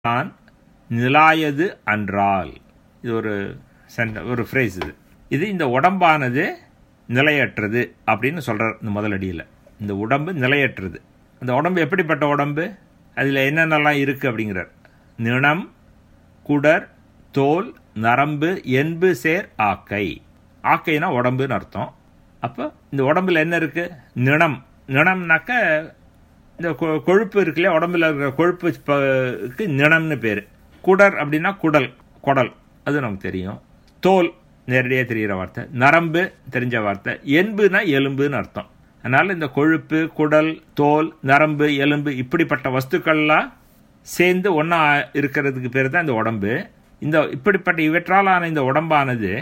நான் நிலாயது அன்றால் இது ஒரு சென்ட ஒரு ஃப்ரேஸ் இது இது இந்த உடம்பானது நிலையற்றது அப்படின்னு சொல்கிறார் இந்த முதலடியில் இந்த உடம்பு நிலையற்றது அந்த உடம்பு எப்படிப்பட்ட உடம்பு அதில் என்னென்னலாம் இருக்குது அப்படிங்கிறார் நிணம் குடர் தோல் நரம்பு என்பு சேர் ஆக்கை ஆக்கைனா உடம்புன்னு அர்த்தம் அப்போ இந்த உடம்புல என்ன இருக்குது நிணம் நிணம்னாக்க இந்த கொ- கொழுப்பு இருக்கு இல்லையா உடம்புல இருக்கிற கொழுப்புக்கு நிணம்னு பேர் குடர் அப்படின்னா குடல் குடல் அது நமக்கு தெரியும் தோல் நேரடியாக தெரிகிற வார்த்தை நரம்பு தெரிஞ்ச வார்த்தை என்புனா எலும்புன்னு அர்த்தம் அதனால் இந்த கொழுப்பு குடல் தோல் நரம்பு எலும்பு இப்படிப்பட்ட வஸ்துக்கள்லாம் சேர்ந்து ஒன்றா இருக்கிறதுக்கு பேர் தான் இந்த உடம்பு இந்த இப்படிப்பட்ட இவற்றாலான இந்த உடம்பானது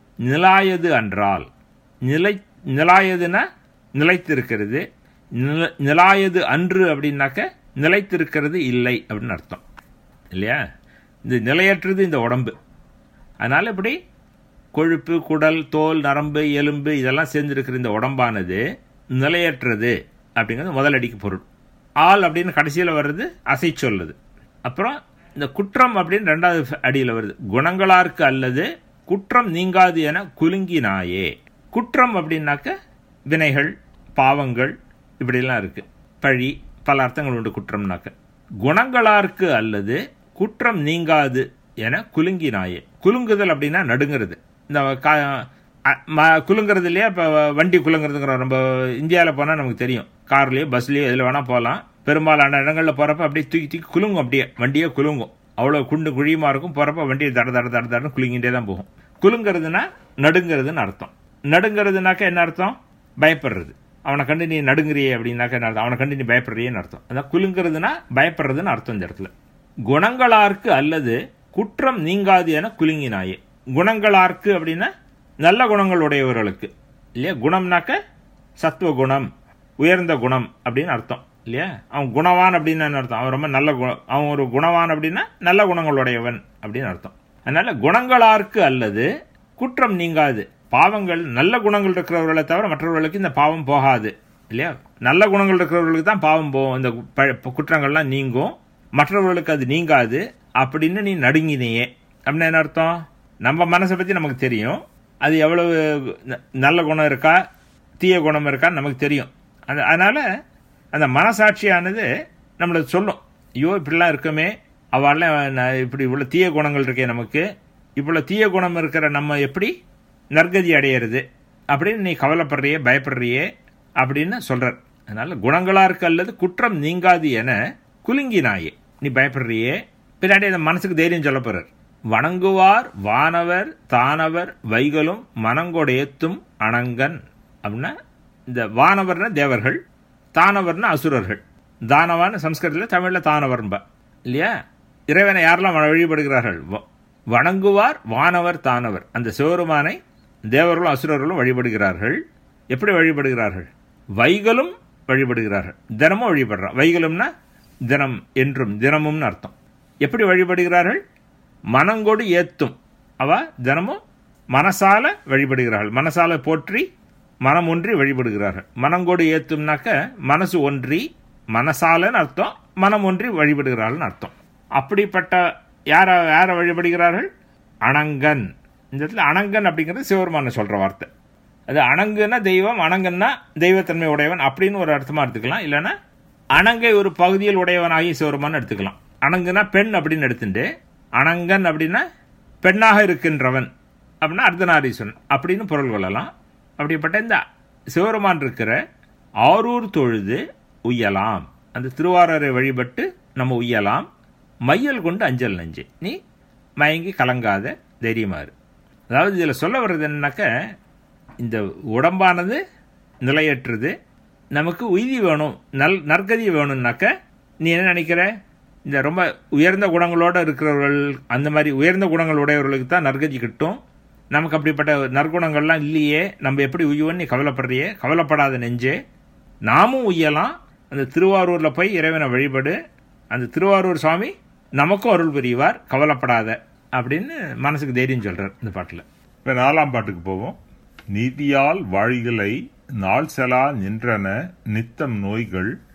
நிலாயது அன்றால் நிலை நிலாயதுன்னா நிலைத்திருக்கிறது நில- நிலாயது அன்று அப்படின்னாக்க நிலைத்திருக்கிறது இல்லை அப்படின்னு அர்த்தம் இல்லையா இந்த நிலையற்றது இந்த உடம்பு அதனால் இப்படி கொழுப்பு குடல் தோல் நரம்பு எலும்பு இதெல்லாம் சேர்ந்திருக்கிற இந்த உடம்பானது நிலையற்றது அப்படிங்கிறது முதலடிக்கு பொருள் ஆள் அப்படின்னு கடைசியில் வர்றது அசை சொல்லுது அப்புறம் இந்த குற்றம் அப்படின்னு ரெண்டாவது அடியில் வருது குணங்களார்க்கு அல்லது குற்றம் நீங்காது என குலுங்கினாயே குற்றம் அப்படின்னாக்க வினைகள் பாவங்கள் இப்படிலாம் இருக்கு பழி பல அர்த்தங்கள் உண்டு குற்றம்னாக்க குணங்களார்க்கு அல்லது குற்றம் நீங்காது என குலுங்கினாயே குலுங்குதல் அப்படின்னா நடுங்கிறது இந்த கா அ- ம- குலுங்குறது இல்லையா இப்போ வண்டி குலுங்குறதுங்கிற நம்ம இந்தியாவில் போனால் நமக்கு தெரியும் கார்லேயோ பஸ்லேயோ எதில் வேணால் போகலாம் பெரும்பாலான இடங்களில் போகிறப்ப அப்படியே தூக்கி தூக்கி குலுங்கும் அப்படியே வண்டியே குலுங்கும் அவ்வளோ குண்டு குழியுமா இருக்கும் போகிறப்ப வண்டியை தட தட தட தடன்னு குலுங்கிட்டே தான் போகும் குலுங்கிறதுனா நடுங்கிறதுன்னு அர்த்தம் நடுங்கிறதுனாக்க என்ன அர்த்தம் பயப்படுறது அவனை கண்டு நீ நடுங்குறியே அப்படின்னாக்க என்ன அர்த்தம் அவனை கண்டு நீ பயப்படுறியேன்னு அர்த்தம் அதான் குலுங்கிறதுனா பயப்படுறதுன்னு அர்த்தம் இந்த இடத்துல குணங்களார்க்கு அல்லது குற்றம் நீங்காது என குலுங்கினாயே குணங்களார்க்கு அப்படின்னா நல்ல குணங்கள் உடையவர்களுக்கு இல்லையா குணம்னாக்க சத்துவ குணம் உயர்ந்த குணம் அப்படின்னு அர்த்தம் இல்லையா அவன் குணவான் அப்படின்னு என்ன அர்த்தம் அவன் ரொம்ப நல்ல குணம் அவன் ஒரு குணவான் அப்படின்னா நல்ல குணங்கள் உடையவன் அப்படின்னு அர்த்தம் அதனால குணங்களார்க்கு அல்லது குற்றம் நீங்காது பாவங்கள் நல்ல குணங்கள் இருக்கிறவர்களை தவிர மற்றவர்களுக்கு இந்த பாவம் போகாது இல்லையா நல்ல குணங்கள் இருக்கிறவர்களுக்கு தான் பாவம் போகும் இந்த ப- குற்றங்கள்லாம் நீங்கும் மற்றவர்களுக்கு அது நீங்காது அப்படின்னு நீ நடுங்கினியே அப்படின்னு என்ன அர்த்தம் நம்ம மனசை பற்றி நமக்கு தெரியும் அது எவ்வளவு ந- நல்ல குணம் இருக்கா தீய குணம் இருக்கான்னு நமக்கு தெரியும் அந்த அதனால் அந்த மனசாட்சியானது நம்மளை சொல்லும் ஐயோ இப்படிலாம் இருக்குமே அவள்லாம் நான் இப்படி இவ்வளோ தீய குணங்கள் இருக்கே நமக்கு இவ்வளோ தீய குணம் இருக்கிற நம்ம எப்படி நற்கதி அடையிறது அப்படின்னு நீ கவலைப்படுறியே பயப்படுறியே அப்படின்னு சொல்றார் அதனால குணங்களா இருக்க அல்லது குற்றம் நீங்காது என குலுங்கினாயே நீ பயப்படுறியே பின்னாடி அந்த மனசுக்கு தைரியம் சொல்ல போறார் வணங்குவார் வானவர் தானவர் வைகளும் மனங்கொடையத்தும் அணங்கன் அப்படின்னா இந்த வானவர்னா தேவர்கள் தானவர்னா அசுரர்கள் தானவான்னு சம்ஸ்கிருதத்தில் தமிழில் தானவர்ன்பா இல்லையா இறைவனை யாரெல்லாம் வழிபடுகிறார்கள் வ- வணங்குவார் வானவர் தானவர் அந்த சிவருமானை தேவர்களும் அசுரர்களும் வழிபடுகிறார்கள் எப்படி வழிபடுகிறார்கள் வைகளும் வழிபடுகிறார்கள் தினமும் வழிபடுறான் வைகளும்னா தினம் என்றும் தினமும்னு அர்த்தம் எப்படி வழிபடுகிறார்கள் மனங்கொடு ஏத்தும் அவ தினமும் மனசால வழிபடுகிறார்கள் மனசால போற்றி மனம் ஒன்றி வழிபடுகிறார்கள் மனங்கொடு ஏத்தும்னாக்க மனசு ஒன்றி மனசாலன்னு அர்த்தம் மனம் ஒன்றி வழிபடுகிறார்கள்னு அர்த்தம் அப்படிப்பட்ட யார யாரை வழிபடுகிறார்கள் அணங்கன் இந்த இடத்துல அணங்கன் அப்படிங்கிறது சிவருமான சொல்ற வார்த்தை அது அணங்குன்னா தெய்வம் அணங்கன்னா தெய்வத்தன்மை உடையவன் அப்படின்னு ஒரு அர்த்தமா எடுத்துக்கலாம் இல்லைன்னா அணங்கை ஒரு பகுதியில் உடையவனாகி சிவருமான்னு எடுத்துக்கலாம் அணங்குனா பெண் அப்படின்னு எடுத்துட்டு அணங்கன் அப்படின்னா பெண்ணாக இருக்கின்றவன் அப்படின்னா அர்த்தநாரீஸ்வரன் அப்படின்னு பொருள் கொள்ளலாம் அப்படிப்பட்ட இந்த சிவருமான் இருக்கிற ஆரூர் தொழுது உய்யலாம் அந்த திருவாரூரை வழிபட்டு நம்ம உய்யலாம் மையல் கொண்டு அஞ்சல் நஞ்சு நீ மயங்கி கலங்காத தைரியமா இரு அதாவது இதில் சொல்ல வர்றது என்னன்னாக்க இந்த உடம்பானது நிலையற்றது நமக்கு உய்தி வேணும் நல் நற்கதி வேணும்னாக்க நீ என்ன நினைக்கிற இந்த ரொம்ப உயர்ந்த குணங்களோடு இருக்கிறவர்கள் அந்த மாதிரி உயர்ந்த குணங்கள் உடையவர்களுக்கு தான் நற்கதி கிட்டும் நமக்கு அப்படிப்பட்ட நற்குணங்கள்லாம் இல்லையே நம்ம எப்படி உய்வோன்னு நீ கவலைப்படுறியே கவலைப்படாத நெஞ்சே நாமும் உய்யலாம் அந்த திருவாரூரில் போய் இறைவனை வழிபடு அந்த திருவாரூர் சுவாமி நமக்கும் அருள் புரிவார் கவலைப்படாத அப்படின்னு மனசுக்கு தைரியம் சொல்றார் இந்த பாட்டில் இப்ப நாலாம் பாட்டுக்கு போவோம் நீதியால் வாழிகளை நாள் செலா நின்றன நித்தம் நோய்கள்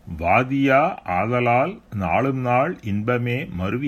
வாதியா ஆதலால் நாளும் நாள் இன்பமே மருவி